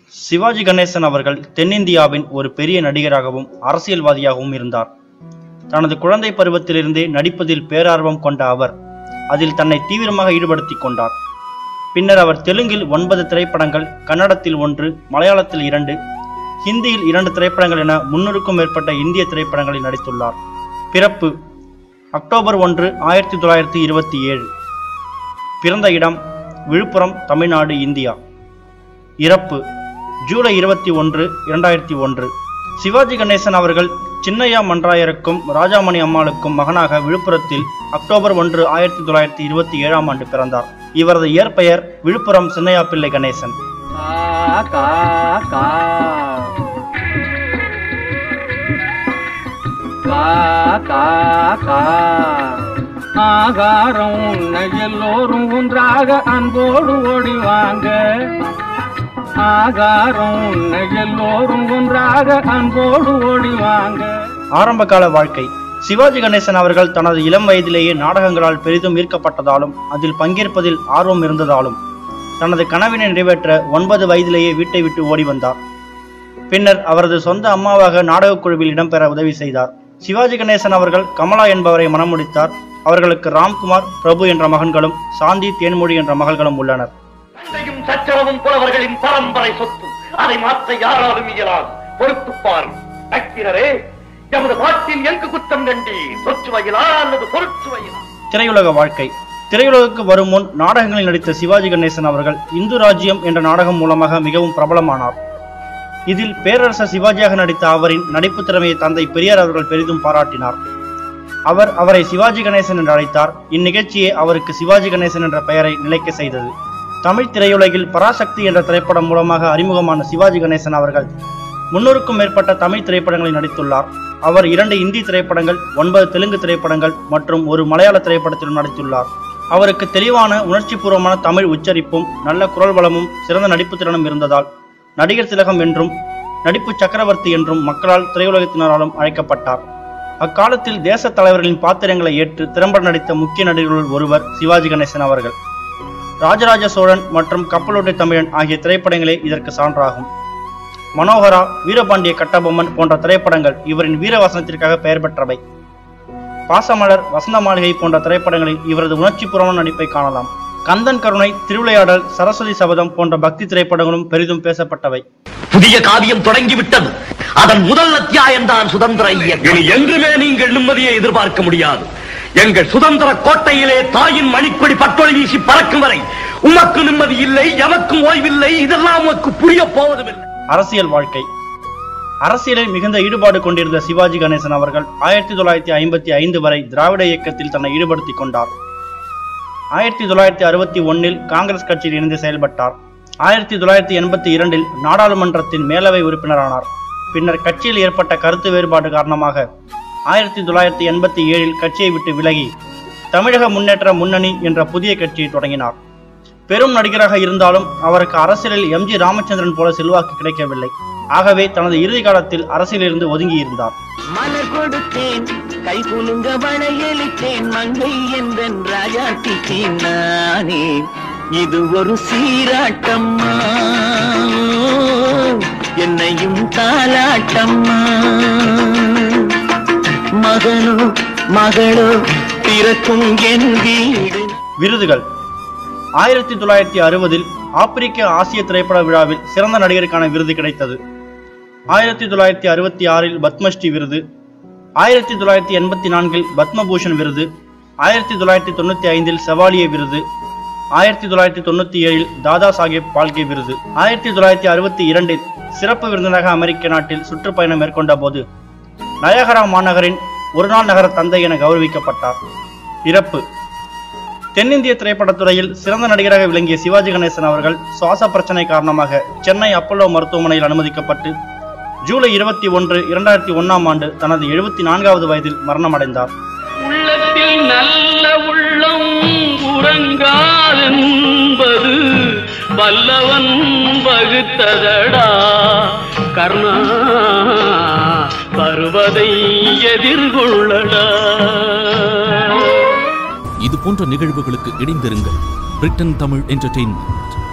சிவாஜி கணேசன் அவர்கள் தென்னிந்தியாவின் ஒரு பெரிய நடிகராகவும் அரசியல்வாதியாகவும் இருந்தார் தனது குழந்தை பருவத்திலிருந்தே நடிப்பதில் பேரார்வம் கொண்ட அவர் அதில் தன்னை தீவிரமாக ஈடுபடுத்திக் கொண்டார் பின்னர் அவர் தெலுங்கில் ஒன்பது திரைப்படங்கள் கன்னடத்தில் ஒன்று மலையாளத்தில் இரண்டு ஹிந்தியில் இரண்டு திரைப்படங்கள் என முன்னூறுக்கும் மேற்பட்ட இந்திய திரைப்படங்களில் நடித்துள்ளார் பிறப்பு அக்டோபர் ஒன்று ஆயிரத்தி தொள்ளாயிரத்தி இருபத்தி ஏழு பிறந்த இடம் விழுப்புரம் தமிழ்நாடு இந்தியா இறப்பு ஜூலை இருபத்தி ஒன்று இரண்டாயிரத்தி ஒன்று சிவாஜி கணேசன் அவர்கள் சின்னையா மன்றாயருக்கும் ராஜாமணி அம்மாளுக்கும் மகனாக விழுப்புரத்தில் அக்டோபர் ஒன்று ஆயிரத்தி தொள்ளாயிரத்தி இருபத்தி ஏழாம் ஆண்டு பிறந்தார் இவரது இயற்பெயர் விழுப்புரம் சின்னையா பிள்ளை கணேசன் கா கா கா கா கா கா ஆகாரம் உன்னை எல்லோரும் ஒன்றாக அன்போடு ஓடிவாங்க ஆகாரம் உன்னை எல்லோரும் ஒன்றாக அன்போடு ஓடிவாங்க ஆரம்பகால வாழ்க்கை சிவாஜி கணேசன் அவர்கள் தனது இளம் வயதிலேயே நாடகங்களால் பெரிதும் ஈர்க்கப்பட்டதாலும் அதில் பங்கேற்பதில் ஆர்வம் இருந்ததாலும் தனது கனவினை நிறைவேற்ற ஒன்பது வயதிலேயே வீட்டை விட்டு ஓடி வந்தார் பின்னர் அவரது சொந்த அம்மாவாக நாடகக் குழுவில் இடம்பெற உதவி செய்தார் சிவாஜி கணேசன் அவர்கள் கமலா என்பவரை மணமுடித்தார் அவர்களுக்கு ராம்குமார் பிரபு என்ற மகன்களும் சாந்தி தேன்மொழி என்ற மகள்களும் உள்ளனர் சண்டையும் சச்சரவும் புலவர்களின் பரம்பரை சொத்து அதை மாற்ற யாராலும் இயலாது பொறுத்து பார் நக்கீரரே எமது பாட்டில் எங்கு குற்றம் கண்டி சொச்சுவையிலா அல்லது பொருட்சுவையிலா திரையுலக வாழ்க்கை திரையுலகுக்கு வரும் முன் நாடகங்களில் நடித்த சிவாஜி கணேசன் அவர்கள் இந்து ராஜ்யம் என்ற நாடகம் மூலமாக மிகவும் பிரபலமானார் இதில் பேரரசர் சிவாஜியாக நடித்த அவரின் நடிப்பு திறமையை தந்தை பெரியார் அவர்கள் பெரிதும் பாராட்டினார் அவர் அவரை சிவாஜி கணேசன் என்று அழைத்தார் இந்நிகழ்ச்சியே அவருக்கு சிவாஜி கணேசன் என்ற பெயரை நிலைக்க செய்தது தமிழ் திரையுலகில் பராசக்தி என்ற திரைப்படம் மூலமாக அறிமுகமான சிவாஜி கணேசன் அவர்கள் முன்னூறுக்கும் மேற்பட்ட தமிழ் திரைப்படங்களில் நடித்துள்ளார் அவர் இரண்டு இந்தி திரைப்படங்கள் ஒன்பது தெலுங்கு திரைப்படங்கள் மற்றும் ஒரு மலையாள திரைப்படத்திலும் நடித்துள்ளார் அவருக்கு தெளிவான உணர்ச்சிபூர்வமான தமிழ் உச்சரிப்பும் நல்ல குரல் வளமும் சிறந்த நடிப்பு திறனும் இருந்ததால் நடிகர் திலகம் என்றும் நடிப்பு சக்கரவர்த்தி என்றும் மக்களால் திரையுலகத்தினராலும் அழைக்கப்பட்டார் அக்காலத்தில் தேச தலைவர்களின் பாத்திரங்களை ஏற்று திறம்பட நடித்த முக்கிய நடிகர்களுள் ஒருவர் சிவாஜி கணேசன் அவர்கள் ராஜராஜ சோழன் மற்றும் கப்பலோட்டை தமிழன் ஆகிய திரைப்படங்களே இதற்கு சான்றாகும் மனோகரா வீரபாண்டிய கட்டபொம்மன் போன்ற திரைப்படங்கள் இவரின் வீரவசனத்திற்காக பெயர் பெற்றவை பாசமலர் வசந்த மாளிகை போன்ற திரைப்படங்களில் இவரது உணர்ச்சிபூர்வமான நடிப்பை காணலாம் கந்தன் கருணை திருவிளையாடல் சரஸ்வதி சபதம் போன்ற பக்தி திரைப்படங்களும் பெரிதும் பேசப்பட்டவை புதிய காவியம் தொடங்கிவிட்டது அதன் முதல் அத்தியாயம் தான் சுதந்திர இயக்கம் இனி என்றுமே நீங்கள் நிம்மதியை எதிர்பார்க்க முடியாது எங்கள் சுதந்திர கோட்டையிலே தாயின் மணிக்கொடி பட்டொளி வீசி பறக்கும் வரை உமக்கு நிம்மதி இல்லை எமக்கும் ஓய்வில்லை இதெல்லாம் உமக்கு புரிய போவதுமில்லை அரசியல் வாழ்க்கை அரசியலில் மிகுந்த ஈடுபாடு கொண்டிருந்த சிவாஜி கணேசன் அவர்கள் ஆயிரத்தி தொள்ளாயிரத்தி ஐம்பத்தி ஐந்து வரை திராவிட இயக்கத்தில் தன்னை ஈடுபடுத்திக் கொண்டார் ஆயிரத்தி தொள்ளாயிரத்தி அறுபத்தி ஒன்னில் காங்கிரஸ் கட்சியில் இணைந்து செயல்பட்டார் ஆயிரத்தி தொள்ளாயிரத்தி எண்பத்தி இரண்டில் நாடாளுமன்றத்தின் மேலவை உறுப்பினரானார் பின்னர் கட்சியில் ஏற்பட்ட கருத்து வேறுபாடு காரணமாக ஆயிரத்தி தொள்ளாயிரத்தி எண்பத்தி ஏழில் கட்சியை விட்டு விலகி தமிழக முன்னேற்ற முன்னணி என்ற புதிய கட்சியை தொடங்கினார் பெரும் நடிகராக இருந்தாலும் அவருக்கு அரசியலில் எம்ஜி ராமச்சந்திரன் போல செல்வாக்கு கிடைக்கவில்லை ஆகவே தனது இறுதி காலத்தில் அரசியலிருந்து ஒதுங்கி இருந்தார் மலர் கொடுத்தேன் கை குலுங்க வளையலிட்டேன் மங்கை என்றன் ராஜாத்திக்கு நானே இது ஒரு சீராட்டம்மா என்னையும் தாலாட்டம்மா மகனோ மகளோ பிறக்கும் என் வீடு விருதுகள் ஆயிரத்தி தொள்ளாயிரத்தி அறுபதில் ஆப்பிரிக்க ஆசிய திரைப்பட விழாவில் சிறந்த நடிகருக்கான விருது கிடைத்தது ஆயிரத்தி தொள்ளாயிரத்தி அறுபத்தி ஆறில் பத்மஸ்ரீ விருது ஆயிரத்தி தொள்ளாயிரத்தி எண்பத்தி நான்கில் பத்மபூஷன் விருது ஆயிரத்தி தொள்ளாயிரத்தி தொண்ணூத்தி ஐந்தில் செவாலியே விருது ஆயிரத்தி தொள்ளாயிரத்தி தொண்ணூத்தி ஏழில் தாதா சாஹேப் பால்கே விருது ஆயிரத்தி தொள்ளாயிரத்தி அறுபத்தி இரண்டில் சிறப்பு விருந்தினராக அமெரிக்க நாட்டில் சுற்றுப்பயணம் மேற்கொண்ட போது நயகரா மாநகரின் ஒருநாள் நகர தந்தை என கௌரவிக்கப்பட்டார் இறப்பு தென்னிந்திய திரைப்படத்துறையில் சிறந்த நடிகராக விளங்கிய சிவாஜி கணேசன் அவர்கள் சுவாச பிரச்சனை காரணமாக சென்னை அப்பல்லோ மருத்துவமனையில் அனுமதிக்கப்பட்டு ஜூலை இருபத்தி ஒன்று இரண்டாயிரத்தி ஒன்னாம் ஆண்டு தனது எழுபத்தி நான்காவது வயதில் மரணமடைந்தார் உள்ளத்தில் நல்ல உள்ளம் உறங்காதென்பது வல்லவன் வகுத்ததடா கர்ணா வருவதை எதிர்கொள்ளடா இது போன்ற நிகழ்வுகளுக்கு இணைந்திருங்கள் பிரிட்டன் தமிழ் என்டர்டெயின்மெண்ட்